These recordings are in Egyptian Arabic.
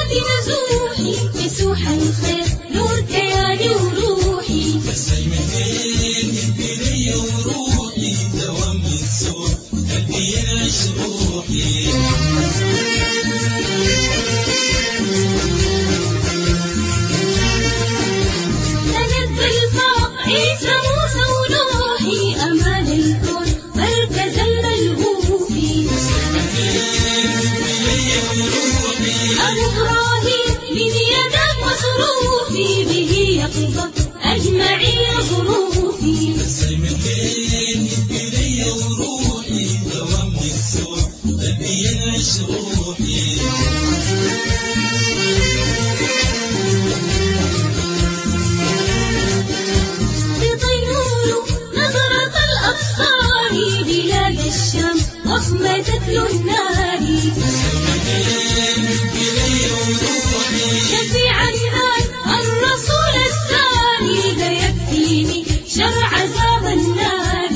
الصوت نزوحي يسوح الخير نور كياني وروحي تنزل فوق عيسى موسى ونوحي أمان الكون مركز الملهوفي أبو إبراهيم من يدك مصروفي به يقظة أجمعين ظروفي بطيور نظرة الأبصار بلاد الشام وصمة تتلو النار شفيعا هاي الرسول الثاني ذا يكفيني شر عذاب النار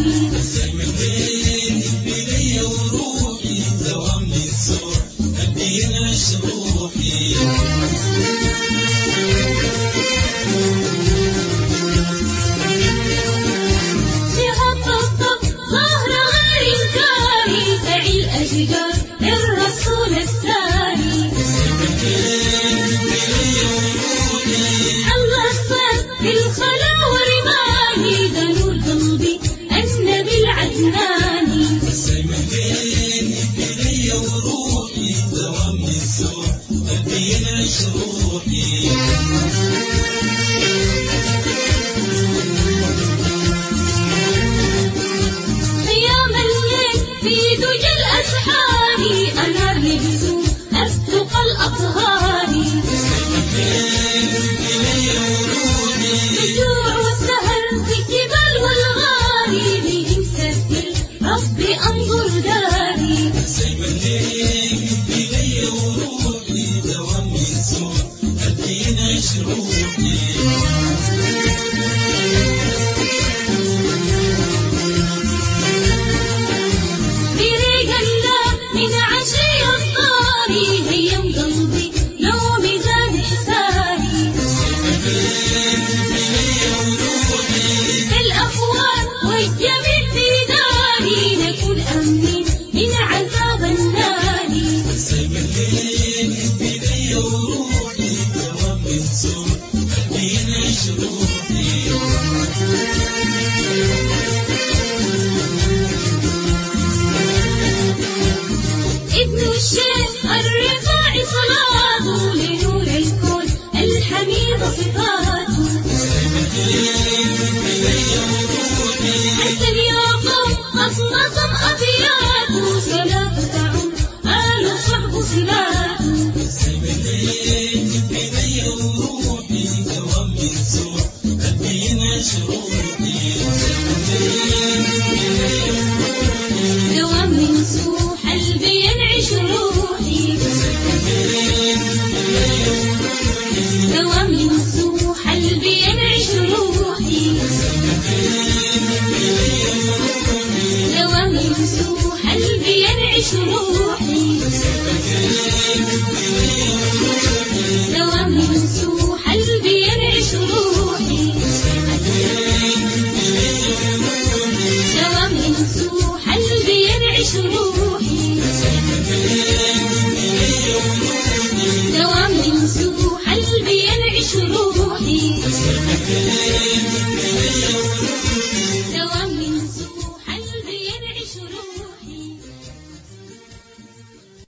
شهاب الطب ظهر غير الكاري تعي الأشجار للرسول الثاني الله الصاد بالخلا ورماني ذا نور قلبي النبي العدناني قيام الليل في دجى الأسحار أنار لبسوم أصدق الأطهار الجوع والسهر في الجبال والغار بهم سبل ربي أنظر داري بريق الله من عشي الطاري هيم قلبي لو ميزان حساري الأخوان والجميل في داري نكون أمنين من عذاب النار ابن الشيخ الرفاع صلاته لنور الكون الحميد صفاته حتى اليوم أصمصم أبياته صلاة تعم آل صحب صلاته دوام من سوح قلبي ينعش روحي دوام من سوح قلبي ينعش روحي دوام من سوح قلبي ينعش روحي دوام من سوح قلبي ينعش روحي دوام من سوح قلبي ينعش روحي دوام من سوح قلبي ينعش روحي دوام من سوح قلبي ينعش روحي